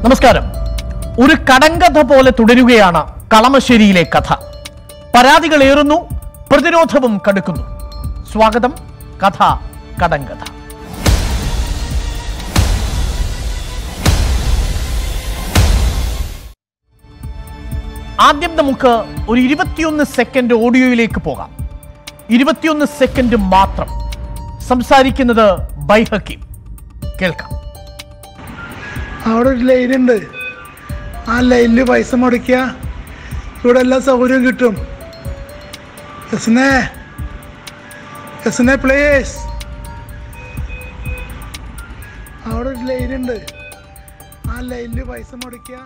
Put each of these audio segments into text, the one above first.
നമസ്കാരം ഒരു കടങ്കഥ പോലെ തുടരുകയാണ് കളമശ്ശേരിയിലെ കഥ പരാതികൾ ഏറുന്നു പ്രതിരോധവും കടുക്കുന്നു സ്വാഗതം കഥ കടങ്കഥ ആദ്യം നമുക്ക് ഒരു ഇരുപത്തിയൊന്ന് സെക്കൻഡ് ഓഡിയോയിലേക്ക് പോകാം ഇരുപത്തിയൊന്ന് സെക്കൻഡ് മാത്രം സംസാരിക്കുന്നത് ബൈഹക്കീം കേൾക്കാം അവിടെ ഒരു ലൈൻ ഉണ്ട് ആ ലൈനിൽ പൈസ മുടക്കിയ ഇവിടെ എല്ലാ സൗകര്യവും കിട്ടും യസ്നെ യസ്നെ പ്ലേസ് അവിടെ ഒരു ലൈൻ ഉണ്ട് ആ ലൈനിൽ പൈസ മുടക്കിയ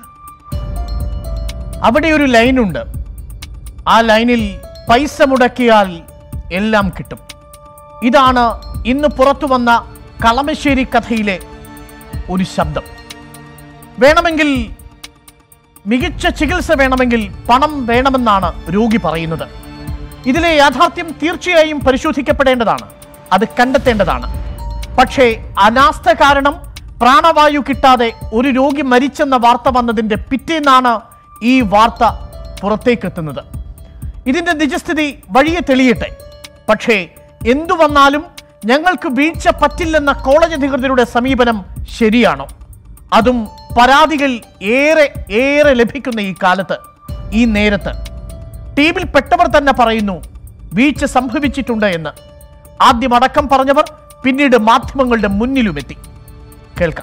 അവിടെ ഒരു ലൈനുണ്ട് ആ ലൈനിൽ പൈസ മുടക്കിയാൽ എല്ലാം കിട്ടും ഇതാണ് ഇന്ന് പുറത്തു വന്ന കളമശ്ശേരി കഥയിലെ ഒരു ശബ്ദം വേണമെങ്കിൽ മികച്ച ചികിത്സ വേണമെങ്കിൽ പണം വേണമെന്നാണ് രോഗി പറയുന്നത് ഇതിലെ യാഥാർത്ഥ്യം തീർച്ചയായും പരിശോധിക്കപ്പെടേണ്ടതാണ് അത് കണ്ടെത്തേണ്ടതാണ് പക്ഷേ അനാസ്ഥ കാരണം പ്രാണവായു കിട്ടാതെ ഒരു രോഗി മരിച്ചെന്ന വാർത്ത വന്നതിന്റെ പിറ്റേന്നാണ് ഈ വാർത്ത പുറത്തേക്കെത്തുന്നത് ഇതിന്റെ നിജസ്ഥിതി വഴിയെ തെളിയട്ടെ പക്ഷേ എന്തു വന്നാലും ഞങ്ങൾക്ക് വീഴ്ച പറ്റില്ലെന്ന കോളേജ് അധികൃതരുടെ സമീപനം ശരിയാണോ അതും പരാതികൾ ഏറെ ഏറെ ലഭിക്കുന്ന ഈ കാലത്ത് ഈ നേരത്ത് ടീമിൽ പെട്ടവർ തന്നെ പറയുന്നു വീഴ്ച സംഭവിച്ചിട്ടുണ്ട് എന്ന് ആദ്യം അടക്കം പറഞ്ഞവർ പിന്നീട് മാധ്യമങ്ങളുടെ മുന്നിലുമെത്തി കേൾക്കാം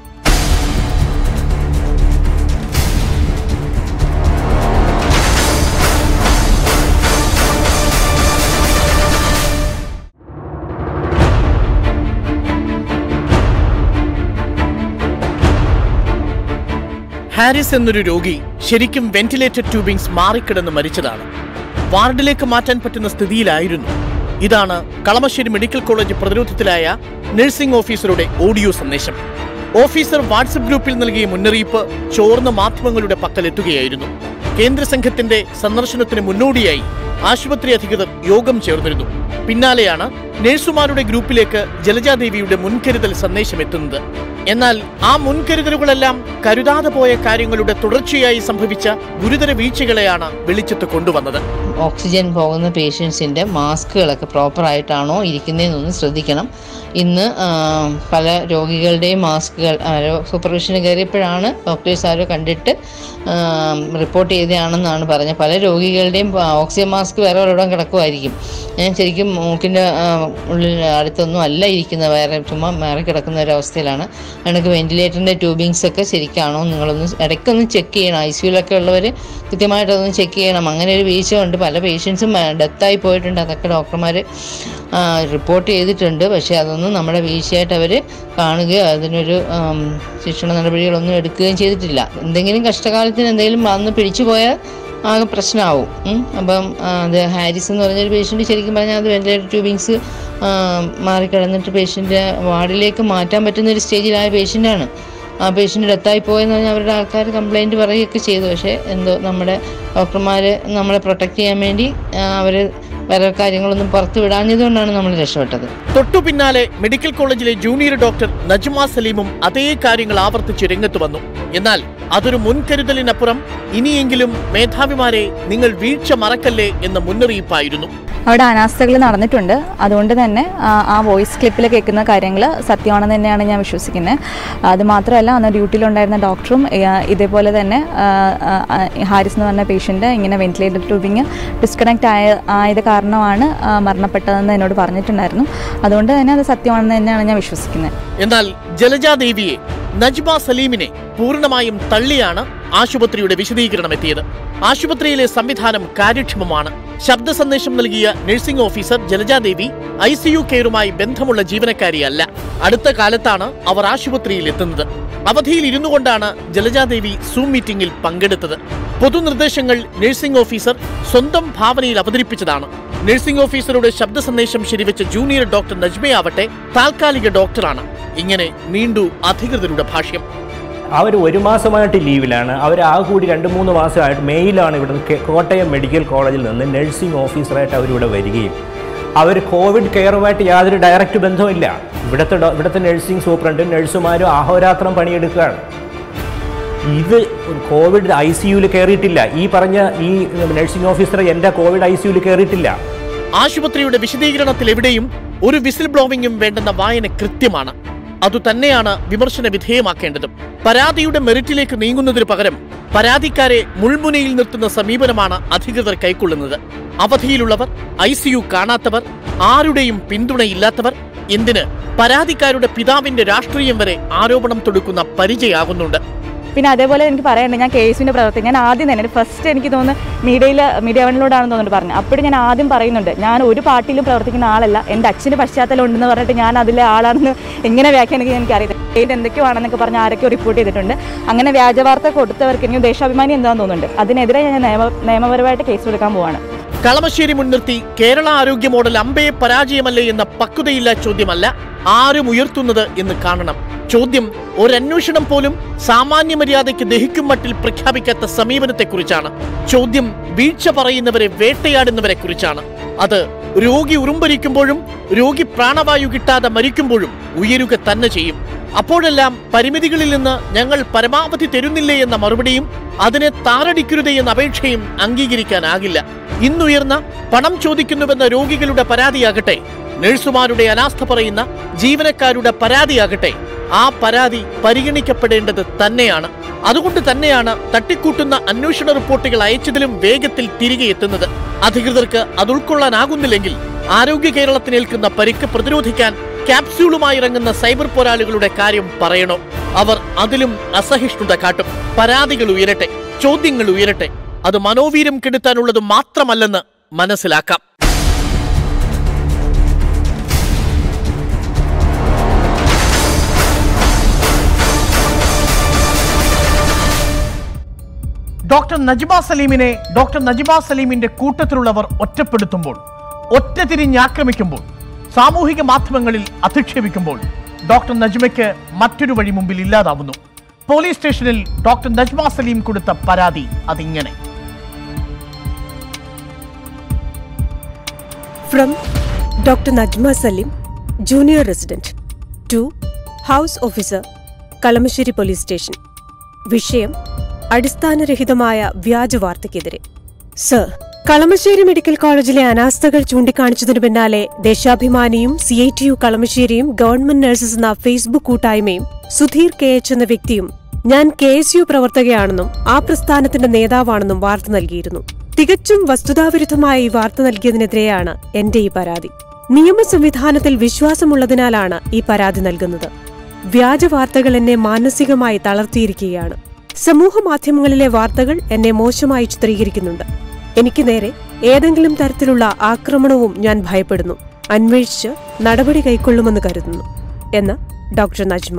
ഹാരിസ് എന്നൊരു രോഗി ശരിക്കും വെന്റിലേറ്റർ ട്യൂബിങ്സ് മാറിക്കിടന്ന് മരിച്ചതാണ് വാർഡിലേക്ക് മാറ്റാൻ പറ്റുന്ന സ്ഥിതിയിലായിരുന്നു ഇതാണ് കളമശ്ശേരി മെഡിക്കൽ കോളേജ് പ്രതിരോധത്തിലായ നഴ്സിംഗ് ഓഫീസറുടെ ഓഡിയോ സന്ദേശം ഓഫീസർ വാട്സപ്പ് ഗ്രൂപ്പിൽ നൽകിയ മുന്നറിയിപ്പ് ചോർന്ന മാധ്യമങ്ങളുടെ പക്കലെത്തുകയായിരുന്നു കേന്ദ്ര സംഘത്തിന്റെ സന്ദർശനത്തിന് മുന്നോടിയായി ആശുപത്രി അധികൃതർ യോഗം ചേർന്നിരുന്നു പിന്നാലെയാണ് നഴ്സുമാരുടെ ഗ്രൂപ്പിലേക്ക് ജലജാദേവിയുടെ മുൻകരുതൽ സന്ദേശം എത്തുന്നത് എന്നാൽ ആ മുൻകരുതലുകളെല്ലാം കരുതാതെ പോയ കാര്യങ്ങളുടെ തുടർച്ചയായി സംഭവിച്ച ഗുരുതര വീഴ്ചകളെയാണ് വെളിച്ചത്ത് കൊണ്ടുവന്നത് ഓക്സിജൻ പോകുന്ന പേഷ്യൻസിൻ്റെ മാസ്കുകളൊക്കെ പ്രോപ്പറായിട്ടാണോ ഇരിക്കുന്നതെന്നൊന്ന് ശ്രദ്ധിക്കണം ഇന്ന് ആ, പല രോഗികളുടെയും മാസ്കുകൾ സൂപ്പർവിഷന് കയറിയപ്പോഴാണ് ഡോക്ടേഴ്സ് ആരോ കണ്ടിട്ട് റിപ്പോർട്ട് ചെയ്തതാണെന്നാണ് പറഞ്ഞത് പല രോഗികളുടെയും ആ, ഓക്സിജൻ മാസ്ക് വേറെ ഒരിടം കിടക്കുമായിരിക്കും ഞാൻ ശരിക്കും മൂക്കിൻ്റെ ഉള്ളിൽ അടുത്തൊന്നും അല്ല ഇരിക്കുന്നത് വേറെ ചുമ്മാ മാറി കിടക്കുന്ന ഒരു അവസ്ഥയിലാണ് എനിക്ക് വെന്റിലേറ്ററിൻ്റെ ട്യൂബിങ്സ് ഒക്കെ ശരിക്കാണോ നിങ്ങളൊന്ന് ഇടയ്ക്കൊന്ന് ചെക്ക് ചെയ്യണം ഐ സിയുലൊക്കെ ഉള്ളവർ കൃത്യമായിട്ടതൊന്ന് ചെക്ക് ചെയ്യണം അങ്ങനെ ഒരു വീഴ്ച ഉണ്ട് പല പേഷ്യൻസും ഡെത്തായി പോയിട്ടുണ്ട് അതൊക്കെ ഡോക്ടർമാർ റിപ്പോർട്ട് ചെയ്തിട്ടുണ്ട് പക്ഷേ അതൊന്നും നമ്മുടെ വീഴ്ചയായിട്ട് അവർ കാണുകയോ അതിനൊരു ആം, ശിക്ഷണ നടപടികളൊന്നും എടുക്കുകയും ചെയ്തിട്ടില്ല എന്തെങ്കിലും കഷ്ടകാലത്തിന് എന്തെങ്കിലും വന്ന് പിടിച്ചു പോയാൽ ആകെ പ്രശ്നമാവും ഉം. അപ്പം ആ, അത് ഹാരിസ് എന്ന് പറഞ്ഞൊരു പേഷ്യൻ്റ് ശരിക്കും പറഞ്ഞാൽ അത് വെന്റിലേറ്റർ ട്യൂബിങ്സ് മാറിക്കിടന്നിട്ട് പേഷ്യൻ്റെ വാർഡിലേക്ക് മാറ്റാൻ പറ്റുന്ന ഒരു സ്റ്റേജിലായ പേഷ്യൻ്റാണ് ആ പേഷ്യൻ്റ് ഡെത്തായി പോയെന്ന് പറഞ്ഞാൽ അവരുടെ ആൾക്കാർ കംപ്ലൈൻറ്റ് പറയുകയൊക്കെ ചെയ്തു പക്ഷേ എന്തോ നമ്മുടെ ഡോക്ടർമാർ നമ്മളെ പ്രൊട്ടക്റ്റ് ചെയ്യാൻ വേണ്ടി അവർ വേറെ കാര്യങ്ങളൊന്നും പുറത്ത് വിടാഞ്ഞതുകൊണ്ടാണ് നമ്മൾ രക്ഷപ്പെട്ടത് തൊട്ടു പിന്നാലെ മെഡിക്കൽ കോളേജിലെ ജൂനിയർ ഡോക്ടർ നജ്മ സലീമും അതേ കാര്യങ്ങൾ ആവർത്തിച്ച് രംഗത്ത് വന്നു എന്നാൽ അതൊരു മുൻകരുതലിനപ്പുറം ഇനിയെങ്കിലും മേധാവിമാരെ നിങ്ങൾ വീഴ്ച മറക്കല്ലേ എന്ന മുന്നറിയിപ്പായിരുന്നു അവിടെ അനാസ്ഥകൾ നടന്നിട്ടുണ്ട് അതുകൊണ്ട് തന്നെ ആ, ആ വോയിസ് ക്ലിപ്പിൽ കേൾക്കുന്ന കാര്യങ്ങൾ സത്യമാണെന്ന് തന്നെയാണ് ഞാൻ വിശ്വസിക്കുന്നത് അത് മാത്രമല്ല അന്ന് ഡ്യൂട്ടിയിലുണ്ടായിരുന്ന ഡോക്ടറും ആ, ഇതേപോലെ തന്നെ ആ, ആ, ഹാരിസ് എന്ന് പറഞ്ഞ പേഷ്യൻ്റ് ഇങ്ങനെ വെന്റിലേറ്റർ ട്യൂബിങ് ഡിസ്കണക്ട് ആയ ആയത് കാരണമാണ് ആ, മരണപ്പെട്ടതെന്ന് എന്നോട് പറഞ്ഞിട്ടുണ്ടായിരുന്നു അതുകൊണ്ട് തന്നെ അത് സത്യമാണെന്ന് തന്നെയാണ് ഞാൻ വിശ്വസിക്കുന്നത് എന്നാൽ ജലജാദേവിയെ നജ്മ സലീമിനെ പൂർണ്ണമായും തള്ളിയാണ് ആശുപത്രിയുടെ വിശദീകരണം എത്തിയത് ആശുപത്രിയിലെ സംവിധാനം കാര്യക്ഷമമാണ് ശബ്ദ സന്ദേശം നൽകിയ nursing officer Jalajadevi I C U കെയറുമായി ബന്ധമുള്ള ജീവനക്കാരിയല്ല അടുത്ത കാലത്താണ് അവർ ആശുപത്രിയിൽ എത്തുന്നത് അവധിയിൽ ഇരുന്നു കൊണ്ടാണ് ജലജാദേവി സൂം മീറ്റിംഗിൽ പങ്കെടുത്തത് പൊതുനിർദ്ദേശങ്ങൾ നഴ്സിംഗ് ഓഫീസർ സ്വന്തം ഭാവനയിൽ അവതരിപ്പിച്ചതാണ് നഴ്സിംഗ് ഓഫീസറുടെ ശബ്ദ സന്ദേശം ശരിവെച്ച ജൂനിയർ ഡോക്ടർ നജ്മയാവട്ടെ താൽക്കാലിക ഡോക്ടറാണ് ഇങ്ങനെ നീണ്ടു അധികൃതരുടെ ഭാഷ്യം അവർ ഒരു മാസമായിട്ട് ലീവിലാണ് അവർ ആ കൂടി രണ്ട് മൂന്ന് മാസമായിട്ട് മെയിലാണ് ഇവിടുന്ന് കെ- കോട്ടയം മെഡിക്കൽ കോളേജിൽ നിന്ന് നഴ്സിംഗ് ഓഫീസറായിട്ട് അവരിവിടെ വരികയും അവർ കോവിഡ് കെയറുമായിട്ട് യാതൊരു ഡയറക്റ്റ് ബന്ധമില്ല ഇവിടുത്തെ ഡോ- ഇവിടുത്തെ നഴ്സിംഗ് സൂപ്രണ്ടും നഴ്സുമാരും അഹോരാത്രം പണിയെടുക്കുകയാണ് ഇത് കോവിഡ് ഐ സി യുവിൽ കയറിയിട്ടില്ല ഈ പറഞ്ഞ ഈ നഴ്സിംഗ് ഓഫീസർ എൻ്റെ കോവിഡ് ഐ സി യുവിൽ കയറിയിട്ടില്ല ആശുപത്രിയുടെ വിശദീകരണത്തിൽ എവിടെയും ഒരു വിസിൽ ബ്ലോവിംഗും വേണ്ടെന്ന വായന കൃത്യമാണ് അതുതന്നെയാണ് വിമർശന വിധേയമാക്കേണ്ടതും പരാതിയുടെ മെറിറ്റിലേക്ക് നീങ്ങുന്നതിനു പകരം പരാതിക്കാരെ മുൾമുനയിൽ നിർത്തുന്ന സമീപനമാണ് അധികൃതർ കൈക്കൊള്ളുന്നത് അവധിയിലുള്ളവർ ഐ സിയു കാണാത്തവർ ആരുടെയും പിന്തുണയില്ലാത്തവർ എന്തിന് പരാതിക്കാരുടെ പിതാവിന്റെ രാഷ്ട്രീയം വരെ ആരോപണം തൊടുക്കുന്ന പരിചയാകുന്നുണ്ട് പിന്നെ അതേപോലെ എനിക്ക് പറയാനുണ്ട് ഞാൻ കേസിൻ്റെ പ്രവർത്തനം ഞാൻ ആദ്യം തന്നെ ഫസ്റ്റ് എനിക്ക് തോന്നുന്നു മീഡിയയിൽ മീഡിയ വണ്ണിലൂടെയാണെന്ന് തോന്നുന്നു പറഞ്ഞു അപ്പോഴും ഞാൻ ആദ്യം പറയുന്നുണ്ട് ഞാൻ ഒരു പാർട്ടിയിലും പ്രവർത്തിക്കുന്ന ആളല്ല എൻ്റെ അച്ഛന് പശ്ചാത്തലം ഉണ്ടെന്ന് പറഞ്ഞിട്ട് ഞാൻ അതിലെ ആളാണെന്ന് എങ്ങനെ വ്യാഖ്യാനിക്കാൻ എനിക്കറിയില്ല ഇത് എന്തൊക്കെയോ ആണെന്നൊക്കെ പറഞ്ഞ് ആരൊക്കെ റിപ്പോർട്ട് ചെയ്തിട്ടുണ്ട് അങ്ങനെ വ്യാജ വാർത്ത കൊടുത്തവർക്ക് എനിക്ക് ദേശാഭിമാനി എന്താണെന്ന് തോന്നുന്നുണ്ട് അതിനെതിരെ ഞാൻ നിയമ നിയമപരമായിട്ട് കേസ് കൊടുക്കാൻ പോവാണ് കളമശ്ശേരി മുൻനിർത്തി കേരള ആരോഗ്യ മോഡൽ അമ്പയെ പരാജയമല്ലേ എന്ന പക്വതയില്ല ചോദ്യമല്ല ആരും ഉയർത്തുന്നത് എന്ന് കാണണം ചോദ്യം ഒരന്വേഷണം പോലും സാമാന്യ മര്യാദയ്ക്ക് ദഹിക്കും മട്ടിൽ പ്രഖ്യാപിക്കാത്ത സമീപനത്തെക്കുറിച്ചാണ് ചോദ്യം വീഴ്ച പറയുന്നവരെ വേട്ടയാടുന്നവരെ കുറിച്ചാണ് അത് രോഗി ഉറുമ്പരിക്കുമ്പോഴും രോഗി പ്രാണവായു കിട്ടാതെ മരിക്കുമ്പോഴും ഉയരുക തന്നെ ചെയ്യും അപ്പോഴെല്ലാം പരിമിതികളിൽ നിന്ന് ഞങ്ങൾ പരമാവധി തരുന്നില്ലേ എന്ന മറുപടിയും അതിനെ താറടിക്കരുതേ എന്ന അപേക്ഷയും അംഗീകരിക്കാനാകില്ല ഇന്നുയർന്ന പണം ചോദിക്കുന്നുവെന്ന രോഗികളുടെ പരാതിയാകട്ടെ നഴ്സുമാരുടെ അനാസ്ഥ പറയുന്ന ജീവനക്കാരുടെ പരാതിയാകട്ടെ ആ പരാതി പരിഗണിക്കപ്പെടേണ്ടത് തന്നെയാണ് അതുകൊണ്ട് തന്നെയാണ് തട്ടിക്കൂട്ടുന്ന അന്വേഷണ റിപ്പോർട്ടുകൾ അയച്ചതിലും വേഗത്തിൽ തിരികെ എത്തുന്നത് അധികൃതർക്ക് അത് ഉൾക്കൊള്ളാനാകുന്നില്ലെങ്കിൽ ആരോഗ്യ കേരളത്തിനേൽക്കുന്ന പരിക്ക് പ്രതിരോധിക്കാൻ ക്യാപ്സ്യൂളുമായി ഇറങ്ങുന്ന സൈബർ പോരാളികളുടെ കാര്യം പറയണോ അവർ അതിലും അസഹിഷ്ണുത കാട്ടും പരാതികൾ ഉയരട്ടെ ചോദ്യങ്ങൾ ഉയരട്ടെ അത് മനോവീര്യം കെടുത്താനുള്ളത് മാത്രമല്ലെന്ന് മനസ്സിലാക്കാം ഡോക്ടർ നജ്മ സലീമിനെ ഡോക്ടർ നജ്മ സലീമിന്റെ കൂട്ടത്തിലുള്ളവർ ഒറ്റപ്പെടുത്തുമ്പോൾ ഒറ്റ തിരിഞ്ഞാക്രമിക്കുമ്പോൾ സാമൂഹിക മാധ്യമങ്ങളിൽ അധിക്ഷേപിക്കുമ്പോൾ ഡോക്ടർ നജ്മയ്ക്ക് മറ്റൊരു വഴി മുമ്പിൽ ഇല്ലാതാവുന്നു പോലീസ് സ്റ്റേഷനിൽ ഡോക്ടർ നജ്മ സലീം കൊടുത്ത പരാതി അതിങ്ങനെ From Dr. Najma Salim, Junior Resident, to House Officer, Kalamassery police station വിഷയം അടിസ്ഥാനരഹിതമായ വ്യാജ വാർത്തയ്ക്കെതിരെ സർ കളമശ്ശേരി മെഡിക്കൽ കോളേജിലെ അനാസ്ഥകൾ ചൂണ്ടിക്കാണിച്ചതിനു പിന്നാലെ ദേശാഭിമാനിയും സി ഐ ടി യു കളമശ്ശേരിയും ഗവൺമെന്റ് നഴ്സസ് എന്ന ഫേസ്ബുക്ക് കൂട്ടായ്മയും സുധീർ കെ എച്ച് എന്ന വ്യക്തിയും ഞാൻ കെ എസ് യു പ്രവർത്തകയാണെന്നും ആ പ്രസ്ഥാനത്തിന്റെ നേതാവാണെന്നും വാർത്ത നൽകിയിരുന്നു തികച്ചും വസ്തുതാവിരുദ്ധമായ ഈ വാർത്ത നൽകിയതിനെതിരെയാണ് എന്റെ ഈ പരാതി നിയമ സംവിധാനത്തിൽ വിശ്വാസമുള്ളതിനാലാണ് ഈ പരാതി നൽകുന്നത് വ്യാജ വാർത്തകൾ എന്നെ മാനസികമായി തളർത്തിയിരിക്കുകയാണ് സമൂഹ മാധ്യമങ്ങളിലെ വാർത്തകൾ എന്നെ മോശമായി ചിത്രീകരിക്കുന്നുണ്ട് എനിക്ക് നേരെ ഏതെങ്കിലും തരത്തിലുള്ള ആക്രമണവും ഞാൻ ഭയപ്പെടുന്നു അന്വേഷിച്ച് നടപടി കൈക്കൊള്ളുമെന്ന് കരുതുന്നു എന്ന് doctor Najma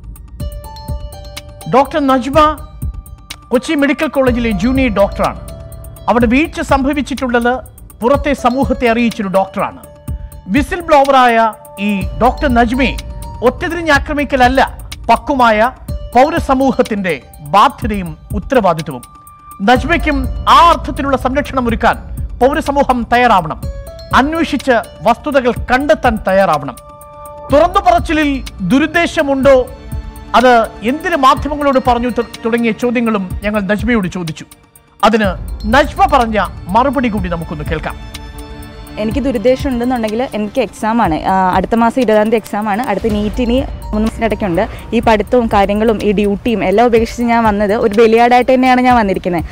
doctor Najma Kochi medical കോളേജിലെ ജൂനിയർ ഡോക്ടറാണ് അവിടെ വീഴ്ച സംഭവിച്ചിട്ടുള്ളത് പുറത്തെ സമൂഹത്തെ അറിയിച്ചൊരു ഡോക്ടറാണ് വിസിൽ ബ്ലോവറായ ഈ ഡോക്ടർ നജ്മയെ ഒറ്റതിരിഞ്ഞ് ആക്രമിക്കലല്ല പക്വമായ പൗരസമൂഹത്തിന്റെ ബാധ്യതയും ഉത്തരവാദിത്വവും നജ്മയ്ക്കും ആ അർത്ഥത്തിലുള്ള സംരക്ഷണം ഒരുക്കാൻ പൗരസമൂഹം തയ്യാറാവണം അന്വേഷിച്ച് വസ്തുതകൾ കണ്ടെത്താൻ തയ്യാറാവണം തുറന്നു പറച്ചിലിൽ ദുരുദ്ദേശമുണ്ടോ അത് എന്തിന് മാധ്യമങ്ങളോട് പറഞ്ഞു തു- തുടങ്ങിയ ചോദ്യങ്ങളും ഞങ്ങൾ നജ്മയോട് ചോദിച്ചു അതിന് നജ്മ പറഞ്ഞ മറുപടി കൂടി നമുക്കൊന്ന് കേൾക്കാം എനിക്ക് ദുരുദ്ദേശം ഉണ്ടെന്നുണ്ടെങ്കിൽ എനിക്ക് എക്സാമാണ് അടുത്ത മാസം ഇരുപതാം തീയതി എക്സാമാണ് അടുത്ത നീറ്റിന് മൂന്ന് മാസത്തിനിടയ്ക്കുണ്ട് ഈ പഠിത്തവും കാര്യങ്ങളും ഈ ഡ്യൂട്ടിയും എല്ലാം ഉപേക്ഷിച്ച് ഞാൻ വന്നത് ഒരു ബലിയാടായിട്ട് തന്നെയാണ് ഞാൻ വന്നിരിക്കുന്നത്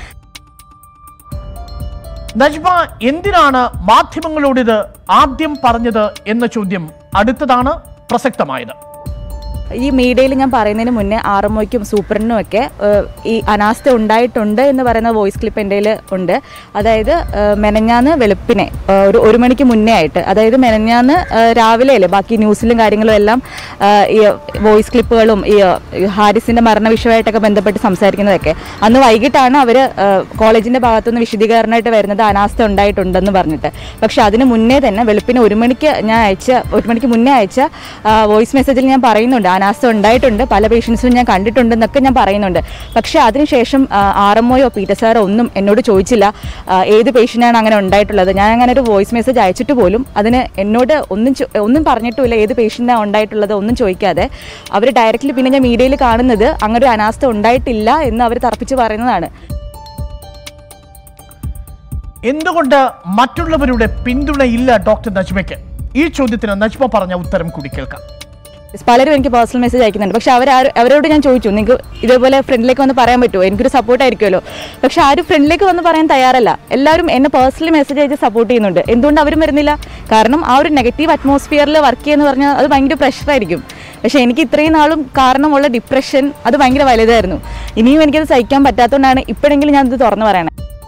നജ്മ എന്തിനാണ് മാധ്യമങ്ങളോട് ഇത് ആദ്യം പറഞ്ഞത് എന്ന ചോദ്യം അടുത്തതാണ് പ്രസക്തമായത് ഈ മീഡിയയിൽ ഞാൻ പറയുന്നതിന് മുന്നേ ആർഎംഒയ്ക്കും സൂപ്രണ്ടിനും ഒക്കെ ഏഹ്, ഈ അനാസ്ഥ ഉണ്ടായിട്ടുണ്ട് എന്ന് പറയുന്ന വോയിസ് ക്ലിപ്പ് എൻ്റെ കയ്യിൽ ഉണ്ട് അതായത് ഏഹ്, മെനഞ്ഞാന്ന് വെളുപ്പിനെ ഏഹ്, ഒരു ഒരു മണിക്ക് മുന്നേ ആയിട്ട് അതായത് മെനഞ്ഞാന്ന് ഏഹ്, രാവിലെ അല്ലേ ബാക്കി ന്യൂസിലും കാര്യങ്ങളും എല്ലാം ഏഹ്, ഈ വോയിസ് ക്ലിപ്പുകളും ഈ ഏഹ്, ഹാരിസിൻ്റെ മരണവിഷയമായിട്ടൊക്കെ ബന്ധപ്പെട്ട് സംസാരിക്കുന്നതൊക്കെ അന്ന് വൈകിട്ടാണ് അവർ കോളേജിൻ്റെ ഭാഗത്തുനിന്ന് വിശദീകരണമായിട്ട് വരുന്നത് അനാസ്ഥ ഉണ്ടായിട്ടുണ്ടെന്ന് പറഞ്ഞിട്ട് പക്ഷെ അതിന് മുന്നേ തന്നെ വെളുപ്പിന് ഒരു മണിക്ക് ഞാൻ അയച്ച ഒരു മണിക്ക് മുന്നേ അയച്ച വോയിസ് മെസ്സേജിൽ ഞാൻ പറയുന്നുണ്ട് അനാസ്ഥ ഉണ്ടായിട്ടുണ്ട് പല പേഷ്യൻസിനും ഞാൻ കണ്ടിട്ടുണ്ടെന്നൊക്കെ ഞാൻ പറയുന്നുണ്ട് പക്ഷേ അതിനുശേഷം ആർ എം ഒയോ പീറ്റർ സാറോ ഒന്നും എന്നോട് ചോദിച്ചില്ല ആ, ഏത് പേഷ്യൻ്റാണ് അങ്ങനെ ഉണ്ടായിട്ടുള്ളത് ഞാൻ അങ്ങനെ ഒരു വോയിസ് മെസ്സേജ് അയച്ചിട്ട് പോലും അതിന് എന്നോട് ഒന്നും ചോ- ഒന്നും പറഞ്ഞിട്ടുമില്ല ഏത് പേഷ്യൻ്റാണ് ഉണ്ടായിട്ടുള്ളത് ഒന്നും ചോദിക്കാതെ അവർ ഡയറക്റ്റ്ലി പിന്നെ ഞാൻ മീഡിയയിൽ കാണുന്നത് അങ്ങനെ ഒരു അനാസ്ഥ ഉണ്ടായിട്ടില്ല എന്ന് അവർ തറപ്പിച്ച് പറയുന്നതാണ് എന്തുകൊണ്ട് മറ്റുള്ളവരുടെ പിന്തുണയില്ല ഡോക്ടർ നജ്മയ്ക്ക് ഈ ചോദ്യത്തിന് നജ്മ പറഞ്ഞ ഉത്തരം കൂടി കേൾക്കാം പലരും എനിക്ക് പേഴ്സണൽ മെസ്സേജ് അയക്കുന്നുണ്ട് പക്ഷെ അവർ അവരോട് ഞാൻ ചോദിച്ചു നിങ്ങൾക്ക് ഇതേപോലെ ഫ്രണ്ടിലേക്ക് വന്ന് പറയാൻ പറ്റുമോ എനിക്കൊരു സപ്പോർട്ട് ആയിരിക്കുമല്ലോ പക്ഷെ ആരും ഫ്രണ്ടിലേക്ക് വന്ന് പറയാൻ തയ്യാറല്ല എല്ലാവരും എന്നെ പേഴ്സണലി മെസ്സേജ് അയച്ച് സപ്പോർട്ട് ചെയ്യുന്നുണ്ട് എന്തുകൊണ്ട് അവരും വരുന്നില്ല കാരണം ആ ഒരു നെഗറ്റീവ് അറ്റ്മോസ്ഫിയറിൽ വർക്ക് ചെയ്യുന്ന പറഞ്ഞാൽ അത് ഭയങ്കര പ്രഷറായിരിക്കും പക്ഷെ എനിക്ക് ഇത്രയും നാളും കാരണമുള്ള ഡിപ്രഷൻ അത് ഭയങ്കര വലുതായിരുന്നു ഇനിയും എനിക്കത് സഹിക്കാൻ പറ്റാത്തതുകൊണ്ടാണ് ഇപ്പോഴെങ്കിലും ഞാൻ ഇത് തുറന്നു പറയണത്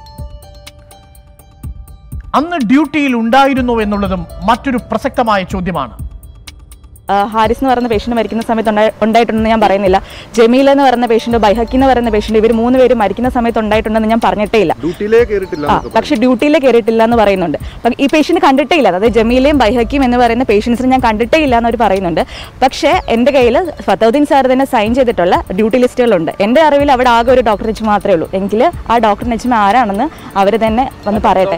അന്ന് ഡ്യൂട്ടിയിൽ ഉണ്ടായിരുന്നോ എന്നുള്ളതും മറ്റൊരു പ്രസക്തമായ ചോദ്യമാണ് ആ, ഹാരിസ് എന്ന് പറയുന്ന പേഷ്യൻ്റ് മരിക്കുന്ന സമയത്ത് ഉണ്ടായി- ഉണ്ടായിട്ടുണ്ടെന്ന് ഞാൻ പറയുന്നില്ല ജമീൽ എന്ന് പറയുന്ന പേഷ്യൻ്റ് ബൈഹക്കി എന്ന് പറയുന്ന പേഷ്യൻ്റ് ഇവർ മൂന്ന് പേരും മരിക്കുന്ന സമയത്ത് ഉണ്ടായിട്ടുണ്ടെന്ന് ഞാൻ പറഞ്ഞിട്ടേ ഇല്ല ഡ്യൂട്ടിയിലേ കയറിയിട്ടില്ല ആ പക്ഷെ ഡ്യൂട്ടിയിൽ കയറിയിട്ടില്ല എന്ന് പറയുന്നുണ്ട് പക്ഷേ ഈ പേഷ്യൻ്റ് കണ്ടിട്ടേ ഇല്ല അതായത് ജമീലയും ബൈഹക്കിയും എന്ന് പറയുന്ന പേഷ്യൻസിനെ ഞാൻ കണ്ടിട്ടേ ഇല്ല എന്നവർ പറയുന്നുണ്ട് പക്ഷേ എൻ്റെ കയ്യിൽ ഫത്തൗദ്ദീൻ സാർ തന്നെ സൈൻ ചെയ്തിട്ടുള്ള ഡ്യൂട്ടി ലിസ്റ്റുകളുണ്ട് എൻ്റെ അറിവിൽ അവിടെ ആകെ ഒരു ഡോക്ടർ നെച്ചിമ മാത്രമേ ഉള്ളൂ എങ്കിൽ ആ ഡോക്ടർ നെച്ചിമ ആരാണെന്ന് അവർ തന്നെ വന്ന് പറയട്ടെ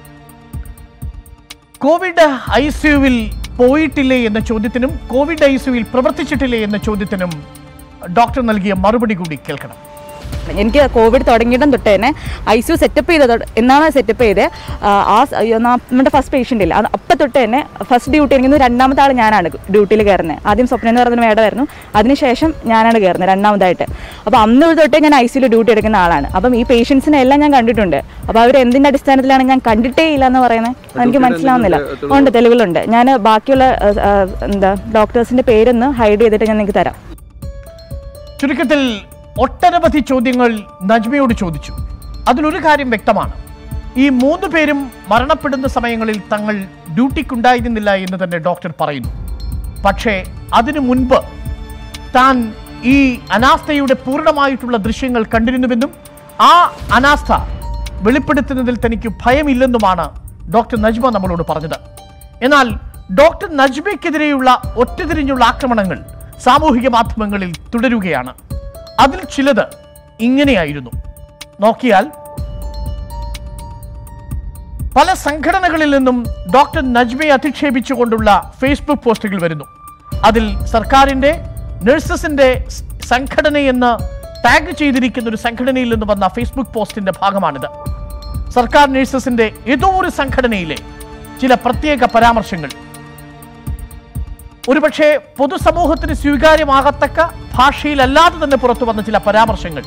കോവിഡ് ഐ സിയുവിൽ പോയിട്ടില്ലേ എന്ന ചോദ്യത്തിനും കോവിഡ് ഐ സിയുവിൽ പ്രവർത്തിച്ചിട്ടില്ലേ എന്ന ചോദ്യത്തിനും ഡോക്ടർ നൽകിയ മറുപടി കൂടി കേൾക്കണം എനിക്ക് കോവിഡ് തുടങ്ങിയിടം തൊട്ട് തന്നെ ഐ സി യു സെറ്റപ്പ് ചെയ്തത് തൊട്ട്- എന്നാണ് സെറ്റപ്പ് ചെയ്തത് ആ, ആ സ- അയ്യോ, നാ- നമ്മുടെ ഫസ്റ്റ് പേഷ്യൻ്റ് ഇല്ല അത് അപ്പം തൊട്ട് തന്നെ ഫസ്റ്റ് ഡ്യൂട്ടി എനിക്ക് രണ്ടാമത്തെ ആൾ ഞാനാണ് ഡ്യൂട്ടിയിൽ കയറുന്നത് ആദ്യം സ്വപ്നം എന്ന് പറയുന്ന മേഡമായിരുന്നു അതിനുശേഷം ഞാനാണ് കയറുന്നത് രണ്ടാമതായിട്ട് അപ്പോൾ അന്ന് തൊട്ടേ ഞാൻ ഐ സിയിൽ ഡ്യൂട്ടി എടുക്കുന്ന ആളാണ് അപ്പം ഈ പേഷ്യൻസിനെ എല്ലാം ഞാൻ കണ്ടിട്ടുണ്ട് അപ്പോൾ അവർ എന്തിൻ്റെ അടിസ്ഥാനത്തിലാണ് ഞാൻ കണ്ടിട്ടേ ഇല്ല എന്ന് പറയുന്നത് എനിക്ക് മനസ്സിലാവുന്നില്ല ഉണ്ട് തെളിവുകളുണ്ട് ഞാൻ ബാക്കിയുള്ള ആ, ആ, എന്താ ഡോക്ടേഴ്സിൻ്റെ പേരൊന്ന് ഹൈഡ് ചെയ്തിട്ട് ഞാൻ നിങ്ങൾക്ക് തരാം ചുരുക്കത്തിൽ ഒട്ടനവധി ചോദ്യങ്ങൾ നജ്മയോട് ചോദിച്ചു അതിലൊരു കാര്യം വ്യക്തമാണ് ഈ മൂന്ന് പേരും മരണപ്പെടുന്ന സമയങ്ങളിൽ തങ്ങൾ ഡ്യൂട്ടിക്കുണ്ടായിരുന്നില്ല എന്ന് തന്നെ ഡോക്ടർ പറയുന്നു പക്ഷേ അതിനു മുൻപ് താൻ ഈ അനാസ്ഥയുടെ പൂർണ്ണമായിട്ടുള്ള ദൃശ്യങ്ങൾ കണ്ടിരുന്നുവെന്നും ആ അനാസ്ഥ വെളിപ്പെടുത്തുന്നതിൽ തനിക്ക് ഭയമില്ലെന്നുമാണ് ഡോക്ടർ നജ്മ നമ്മളോട് പറഞ്ഞത് എന്നാൽ ഡോക്ടർ നജ്മയ്ക്കെതിരെയുള്ള ഒറ്റതിരിഞ്ഞുള്ള ആക്രമണങ്ങൾ സാമൂഹിക മാധ്യമങ്ങളിൽ തുടരുകയാണ് അതിൽ ചിലത് ഇങ്ങനെയായിരുന്നു നോക്കിയാൽ പല സംഘടനകളിൽ നിന്നും ഡോക്ടർ നജ്മയെ അധിക്ഷേപിച്ചുകൊണ്ടുള്ള ഫേസ്ബുക്ക് പോസ്റ്റുകൾ വരുന്നു അതിൽ സർക്കാരിന്റെ നഴ്സസിന്റെ സ് സംഘടനയെന്ന് ടാഗ് ചെയ്തിരിക്കുന്ന ഒരു സംഘടനയിൽ നിന്ന് വന്ന ഫേസ്ബുക്ക് പോസ്റ്റിന്റെ ഭാഗമാണിത് സർക്കാർ നഴ്സസിന്റെ ഏതോ ഒരു സംഘടനയിലെ ചില പ്രത്യേക പരാമർശങ്ങൾ ഒരുപക്ഷെ പൊതുസമൂഹത്തിന് സ്വീകാര്യമാകത്തക്ക ഭാഷയിലല്ലാതെ തന്നെ പുറത്തു വന്ന ചില പരാമർശങ്ങൾ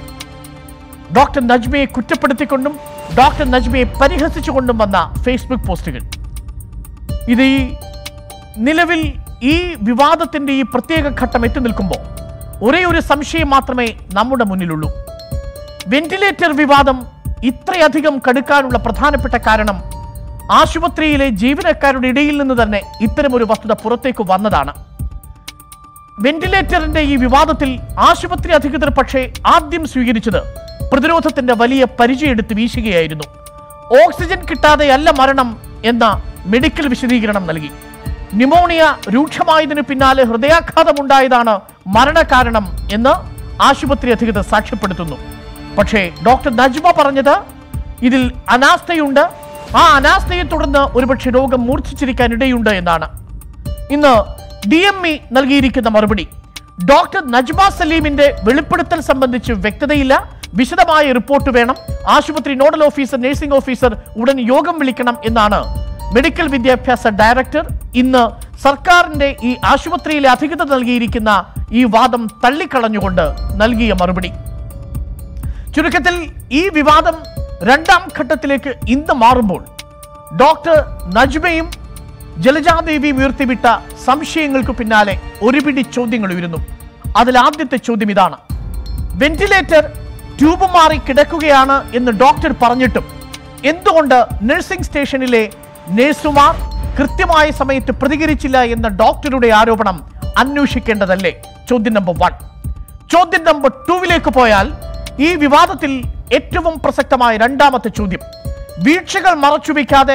ഡോക്ടർ നജ്മയെ കുറ്റപ്പെടുത്തിക്കൊണ്ടും ഡോക്ടർ നജ്മയെ പരിഹസിച്ചുകൊണ്ടും വന്ന ഫേസ്ബുക്ക് പോസ്റ്റുകൾ ഇത് ഈ നിലവിൽ ഈ വിവാദത്തിന്റെ ഈ പ്രത്യേക ഘട്ടം എത്തി നിൽക്കുമ്പോൾ ഒരേ ഒരു സംശയം മാത്രമേ നമ്മുടെ മുന്നിലുള്ളൂ വെന്റിലേറ്റർ വിവാദം ഇത്രയധികം കടുക്കാനുള്ള പ്രധാനപ്പെട്ട കാരണം ആശുപത്രിയിലെ ജീവനക്കാരുടെ ഇടയിൽ നിന്ന് തന്നെ ഇത്തരമൊരു വസ്തുത പുറത്തേക്ക് വന്നതാണ് വെന്റിലേറ്ററിന്റെ ഈ വിവാദത്തിൽ ആശുപത്രി അധികൃതർ പക്ഷേ ആദ്യം സ്വീകരിച്ചത് പ്രതിരോധത്തിന്റെ വലിയ പരിചയെടുത്ത് വീശുകയായിരുന്നു ഓക്സിജൻ കിട്ടാതെയല്ല മരണം എന്ന മെഡിക്കൽ വിശദീകരണം നൽകി ന്യൂമോണിയ രൂക്ഷമായതിനു പിന്നാലെ ഹൃദയാഘാതമുണ്ടായതാണ് മരണകാരണം എന്ന് ആശുപത്രി അധികൃതർ സാക്ഷ്യപ്പെടുത്തുന്നു പക്ഷേ ഡോക്ടർ നജ്മ പറഞ്ഞത് ഇതിൽ അനാസ്ഥയുണ്ട് ആ അനാസ്ഥയെ തുടർന്ന് ഒരുപക്ഷെ രോഗം മൂർച്ഛിച്ചിരിക്കാൻ ഇടയുണ്ട് എന്നാണ് ഇന്ന് ഡി എം ഇ നൽകിയിരിക്കുന്ന മറുപടി ഡോക്ടർ നജ്മ സലീമിന്റെ വെളിപ്പെടുത്തൽ സംബന്ധിച്ച് വ്യക്തതയില്ല വിശദമായ റിപ്പോർട്ട് വേണം ആശുപത്രി നോഡൽ ഓഫീസർ നഴ്സിംഗ് ഓഫീസർ ഉടൻ യോഗം വിളിക്കണം എന്നാണ് മെഡിക്കൽ വിദ്യാഭ്യാസ ഡയറക്ടർ ഇന്ന് സർക്കാരിന്റെ ഈ ആശുപത്രിയിലെ അധികൃതർ നൽകിയിരിക്കുന്ന ഈ വാദം തള്ളിക്കളഞ്ഞുകൊണ്ട് നൽകിയ മറുപടി ചുരുക്കത്തിൽ ഈ വിവാദം രണ്ടാം ഘട്ടത്തിലേക്ക് ഇന്ന് മാറുമ്പോൾ ഡോക്ടർ നജ്മയും ജലജാദേവിയും ഉയർത്തിവിട്ട സംശയങ്ങൾക്ക് പിന്നാലെ ഒരുപിടി ചോദ്യങ്ങൾ ഉയരുന്നു അതിൽ ആദ്യത്തെ ചോദ്യം ഇതാണ് വെന്റിലേറ്റർ ട്യൂബ് മാറി കിടക്കുകയാണ് എന്ന് ഡോക്ടർ പറഞ്ഞിട്ടും എന്തുകൊണ്ട് നഴ്സിംഗ് സ്റ്റേഷനിലെ നഴ്സുമാർ കൃത്യമായ സമയത്ത് പ്രതികരിച്ചില്ല എന്ന ഡോക്ടറുടെ ആരോപണം അന്വേഷിക്കേണ്ടതല്ലേ ചോദ്യം നമ്പർ വൺ ചോദ്യം നമ്പർ ടൂവിലേക്ക് പോയാൽ ഈ വിവാദത്തിൽ ഏറ്റവും പ്രസക്തമായ രണ്ടാമത്തെ ചോദ്യം വീഴ്ചകൾ മറച്ചുവെക്കാതെ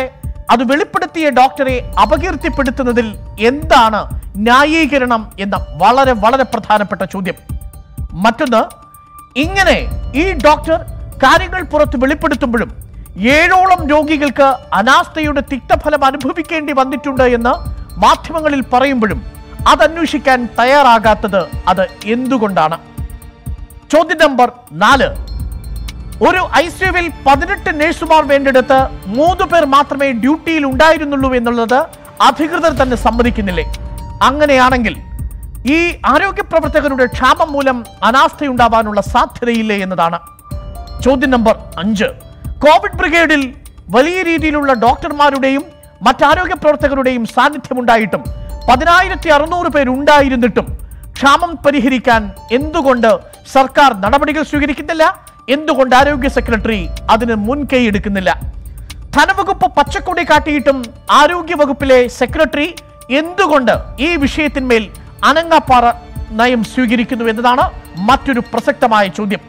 അത് വെളിപ്പെടുത്തിയ ഡോക്ടറെ അപകീർത്തിപ്പെടുത്തുന്നതിൽ എന്താണ് ന്യായീകരണം എന്ന വളരെ വളരെ പ്രധാനപ്പെട്ട ചോദ്യം മറ്റൊന്ന് ഇങ്ങനെ ഈ ഡോക്ടർ കാര്യങ്ങൾ പുറത്ത് വെളിപ്പെടുത്തുമ്പോഴും ഏഴോളം രോഗികൾക്ക് അനാസ്ഥയുടെ തിക്തഫലം അനുഭവിക്കേണ്ടി വന്നിട്ടുണ്ട് എന്ന് മാധ്യമങ്ങളിൽ പറയുമ്പോഴും അതന്വേഷിക്കാൻ തയ്യാറാകാത്തത് അത് എന്തുകൊണ്ടാണ് ചോദ്യം നമ്പർ നാല് ഒരു ഐ സിയുവിൽ പതിനെട്ട് നഴ്സുമാർ വേണ്ടിടത്ത് മൂന്ന് പേർ മാത്രമേ ഡ്യൂട്ടിയിൽ ഉണ്ടായിരുന്നുള്ളൂ എന്നുള്ളത് അധികൃതർ തന്നെ സമ്മതിക്കുന്നില്ലേ അങ്ങനെയാണെങ്കിൽ ഈ ആരോഗ്യ പ്രവർത്തകരുടെ ക്ഷാമം മൂലം അനാസ്ഥയുണ്ടാവാനുള്ള സാധ്യതയില്ലേ എന്നതാണ് ചോദ്യം നമ്പർ അഞ്ച് കോവിഡ് ബ്രിഗേഡിൽ വലിയ രീതിയിലുള്ള ഡോക്ടർമാരുടെയും മറ്റാരോഗ്യ പ്രവർത്തകരുടെയും സാന്നിധ്യമുണ്ടായിട്ടും പതിനായിരത്തി അറുന്നൂറ് പേരുണ്ടായിരുന്നിട്ടും ക്ഷാമം പരിഹരിക്കാൻ എന്തുകൊണ്ട് സർക്കാർ നടപടികൾ സ്വീകരിക്കുന്നില്ല എന്തുകൊണ്ട് ആരോഗ്യ സെക്രട്ടറി അതിന് മുൻകൈ എടുക്കുന്നില്ല ധനവകുപ്പ് പച്ചക്കൊടി കാട്ടിയിട്ടും ആരോഗ്യ വകുപ്പിലെ സെക്രട്ടറി എന്തുകൊണ്ട് ഈ വിഷയത്തിന്മേൽ അനങ്ങാപ്പാറ നയം സ്വീകരിക്കുന്നു എന്നതാണ് മറ്റൊരു പ്രസക്തമായ ചോദ്യം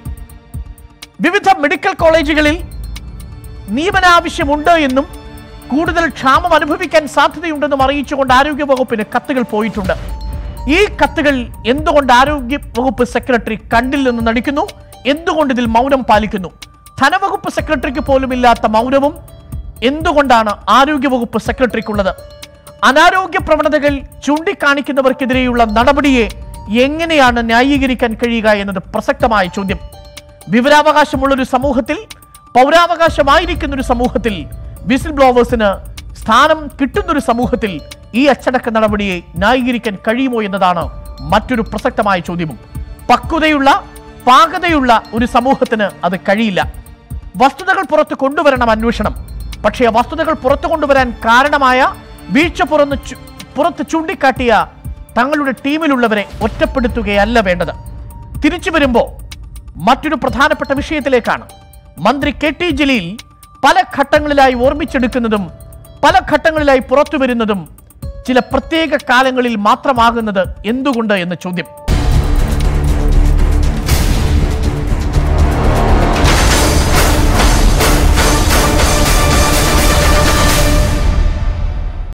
വിവിധ മെഡിക്കൽ കോളേജുകളിൽ നിയമനാവശ്യമുണ്ട് എന്നും കൂടുതൽ ക്ഷാമം അനുഭവിക്കാൻ സാധ്യതയുണ്ടെന്നും അറിയിച്ചുകൊണ്ട് ആരോഗ്യ വകുപ്പിന് കത്തുകൾ പോയിട്ടുണ്ട് ഈ കത്തുകൾ എന്തുകൊണ്ട് ആരോഗ്യ വകുപ്പ് സെക്രട്ടറി കണ്ടില്ലെന്ന് നടിക്കുന്നു എന്തുകൊണ്ട് ഇതിൽ മൗനം പാലിക്കുന്നു ധനവകുപ്പ് സെക്രട്ടറിക്ക് പോലും ഇല്ലാത്ത മൗനവും എന്തുകൊണ്ടാണ് ആരോഗ്യവകുപ്പ് സെക്രട്ടറിക്കുള്ളത് അനാരോഗ്യ പ്രവണതകൾ ചൂണ്ടിക്കാണിക്കുന്നവർക്കെതിരെയുള്ള നടപടിയെ എങ്ങനെയാണ് ന്യായീകരിക്കാൻ കഴിയുക എന്നത് പ്രസക്തമായ ചോദ്യം വിവരാവകാശമുള്ള ഒരു സമൂഹത്തിൽ പൗരാവകാശമായിരിക്കുന്ന ഒരു സമൂഹത്തിൽ വിസിൽ ബ്ലോവേഴ്സിന് സ്ഥാനം കിട്ടുന്നൊരു സമൂഹത്തിൽ ഈ അച്ചടക്ക നടപടിയെ ന്യായീകരിക്കാൻ കഴിയുമോ എന്നതാണ് മറ്റൊരു പ്രസക്തമായ ചോദ്യവും പക്വതയുള്ള പാകതയുള്ള ഒരു സമൂഹത്തിന് അത് കഴിയില്ല വസ്തുതകൾ പുറത്ത് കൊണ്ടുവരണം അന്വേഷണം പക്ഷേ ആ വസ്തുതകൾ പുറത്തു കൊണ്ടുവരാൻ കാരണമായ വീഴ്ച പുറന്ന് ചു- പുറത്ത് ചൂണ്ടിക്കാട്ടിയ തങ്ങളുടെ ടീമിലുള്ളവരെ ഒറ്റപ്പെടുത്തുകയല്ല വേണ്ടത് തിരിച്ചു വരുമ്പോൾ മറ്റൊരു പ്രധാനപ്പെട്ട വിഷയത്തിലേക്കാണ് മന്ത്രി കെ ടി ജലീൽ പല ഘട്ടങ്ങളിലായി ഓർമ്മിച്ചെടുക്കുന്നതും പല ഘട്ടങ്ങളിലായി പുറത്തു വരുന്നതും ചില പ്രത്യേക കാലങ്ങളിൽ മാത്രമാകുന്നത് എന്തുകൊണ്ട് എന്ന ചോദ്യം